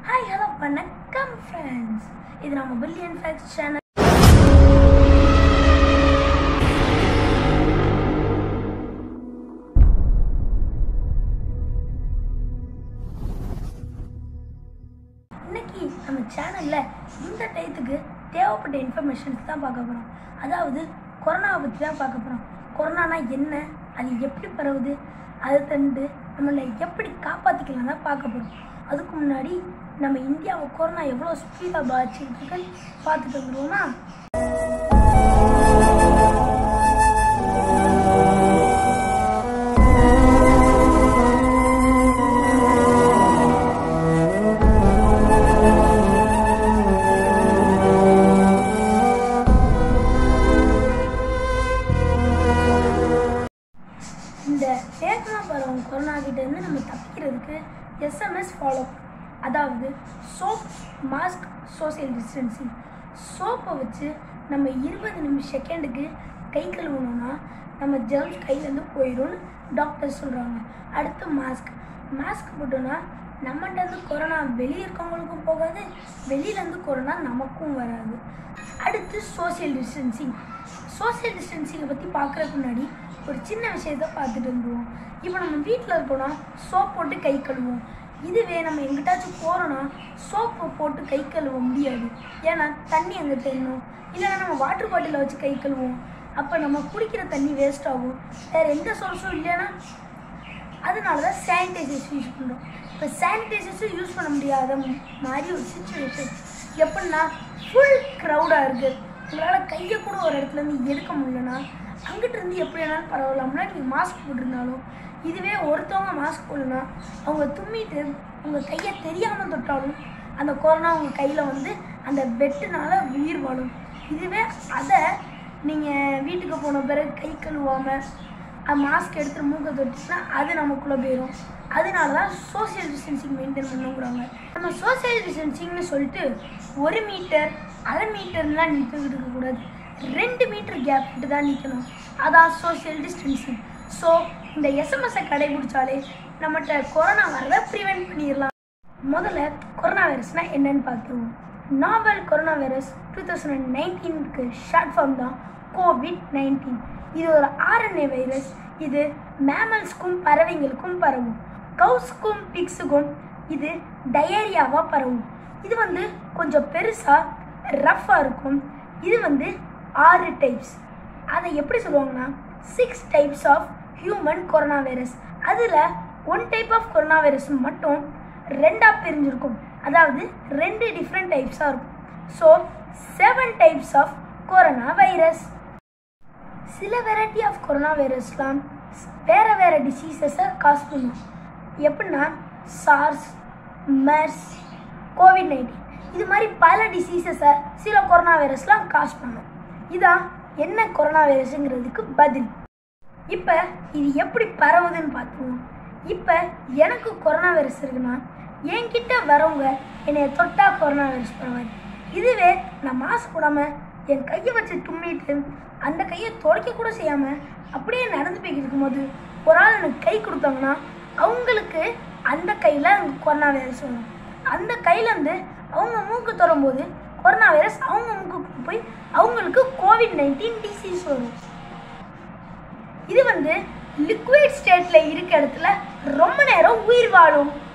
hi hello வணக்கம் friends இது நம்ம பில்லியன் ஃபேக்ஸ் சேனல் இன்னைக்கு நம்ம சேனல்ல இந்த டயத்துக்கு தேவைப்பட்ட இன்ஃபர்மேஷன்ஸ் தான் பார்க்க போகிறோம் அதாவது கொரோனாவை பற்றி தான் பார்க்க போகிறோம் கொரோனானா என்ன அது எப்படி பரவுது அதை தந்து நம்மளை எப்படி காப்பாற்றிக்கலாம் தான் பார்க்க போகிறோம் அதுக்கு முன்னாடி நம்ம இந்தியாவை கொரோனா எவ்வளோ ஸ்பீடாக பாதிச்சுக்கிட்டு இருக்குன்னு பார்த்துட்டு வந்துருவோமா இந்த வேகமாக பரவும் கொரோனா கிட்ட இருந்து நம்ம தப்பிக்கிறதுக்கு எஸ்எம்எஸ் ஃபாலோ அதாவது சோப் மாஸ்க் சோஷியல் டிஸ்டன்சிங் சோப்பை வச்சு நம்ம இருபது நிமிஷம் செகண்டுக்கு கை கழுவணும்னா நம்ம ஜெர்ம்ஸ் கையிலேருந்து போயிடும்னு டாக்டர் சொல்கிறாங்க அடுத்து மாஸ்க் மாஸ்க் போட்டோன்னா நம்மகிட்டேருந்து கொரோனா வெளியே இருக்கவங்களுக்கும் போகாது வெளியிலேருந்து கொரோனா நமக்கும் வராது அடுத்து சோஷியல் டிஸ்டன்சிங் சோஷியல் டிஸ்டன்சிங்கை பற்றி பார்க்குறதுக்கு முன்னாடி ஒரு சின்ன விஷயத்த பார்த்துட்டு வந்துடுவோம் இப்போ நம்ம வீட்டில் இருக்கோம்னா சோப் போட்டு கை கழுவோம் இதுவே நம்ம எங்கிட்டாச்சும் போகிறோன்னா சோப்பு போட்டு கை கழுவ முடியாது ஏன்னா தண்ணி அங்கே தெரியணும் இல்லைன்னா நம்ம வாட்டர் பாட்டிலில் வச்சு கை கழுவோம் அப்போ நம்ம குடிக்கிற தண்ணி வேஸ்ட் ஆகும் வேறு எந்த சோர்ஸும் இல்லைன்னா அதனால தான் சானிடைசர்ஸ் யூஸ் பண்ணுறோம் இப்போ சானிடைசர்ஸும் யூஸ் பண்ண முடியாத ம- மாதிரி ஒரு சுச்சுவேஷன் எப்படின்னா ஃபுல் க்ரௌடாக இருக்குது உங்களால் கையை கூட ஒரு இடத்துல இருந்து எடுக்க முடியலன்னா அங்கிட்டு இருந்து எப்படி வேணாலும் பரவலாம்னா நீங்கள் மாஸ்க் போட்டிருந்தாலும் இதுவே ஒருத்தவங்க மாஸ்க் போடலனா அவங்க தும்மிட்டு உங்கள் கையை தெரியாமல் தொட்டாலும் அந்த கொரோனா உங்கள் கையில் வந்து அந்த வெட்டுனால உயிர் வாழும் இதுவே அதை நீங்கள் வீட்டுக்கு போன பிறகு கை கழுவாமல் மாஸ்க் எடுத்து மூக்க தொட்டுச்சுன்னா அது நமக்குள்ளே போயிடும் அதனால தான் சோஷியல் டிஸ்டன்சிங் மெயின்டைன் பண்ணுங்கிறாங்க நம்ம சோஷியல் டிஸ்டன்சிங்னு சொல்லிட்டு ஒரு மீட்டர் அரை மீட்டர்லாம் நின்றுக்கிட்டு இருக்கக்கூடாது ரெண்டு மீட்டர் கேப் விட்டு தான் நிற்கணும் அதான் சோஷியல் டிஸ்டன்சிங் ஸோ இந்த எஸ்எம்எஸ்ஸை கடைபிடிச்சாலே நம்மகிட்ட கொரோனா வரதை ப்ரிவென்ட் பண்ணிடலாம் முதல்ல கொரோனா வைரஸ்னா என்னன்னு பார்த்துருவோம் novel corona virus two thousand நைன்டீனுக்கு ஷார்ட் ஃபார்ம் தான் கோவிட் நைன்டீன் இது ஒரு ஆர்என்ஏ வைரஸ் இது மேமல்ஸ்க்கும் பறவைங்களுக்கும் பரவும் கவுஸ்க்கும் பிக்ஸுக்கும் இது டயேரியாவாக பரவும் இது வந்து கொஞ்சம் பெருசாக ரஃப்பாக இருக்கும் இது வந்து ஆறு டைப்ஸ் அதை எப்படி சொல்லுவாங்கன்னா six types of human corona virus அதில் one type of corona virus மட்டும் ரெண்டாக பிரிஞ்சிருக்கும் அதாவது ரெண்டு டிஃப்ரெண்ட் டைப்ஸாக இருக்கும் so seven types of corona virus சில வெரைட்டி ஆஃப் கொரோனா வைரஸ்லாம் வேறு வேறு டிசீசஸை காஸ் பண்ணும் எப்படின்னா சார்ஸ் மெர்ஸ் கோவிட் நைன்டீன் இது மாதிரி பல டிசீசஸை சில கொரோனா வைரஸ்லாம் காஸ் பண்ணும் இதான் என்ன கொரோனா வைரஸுங்கிறதுக்கு பதில் இப்போ இது எப்படி பரவுதுன்னு பார்த்துருவோம் இப்போ எனக்கு கொரோனா வைரஸ் இருக்குன்னா என்கிட்ட வரவங்க என்னை தொட்டா கொரோனா வைரஸ் பரவாது இதுவே நான் மாஸ்க் போடாமல் என் கையை வச்சு தும்மிட்டு அந்த கையை துடைக்க கூட செய்யாமல் அப்படியே நடந்து போய்கிட்டு இருக்கும்போது ஒரு ஆள் எனக்கு கை கொடுத்தாங்கன்னா அவங்களுக்கு அந்த கையில் கொரோனா வைரஸ் வரும் அந்த கையிலேருந்து அவங்க மூக்கு தொடும்போது கொரோனா வைரஸ் அவங்க மூக்குக்கு போய் அவங்களுக்கு கோவிட் நைன்டீன் டிசீஸ் வரும் இது வந்து லிக்விட் ஸ்டேட்ல இருக்க இடத்துல ரொம்ப நேரம் உயிர் வாழும்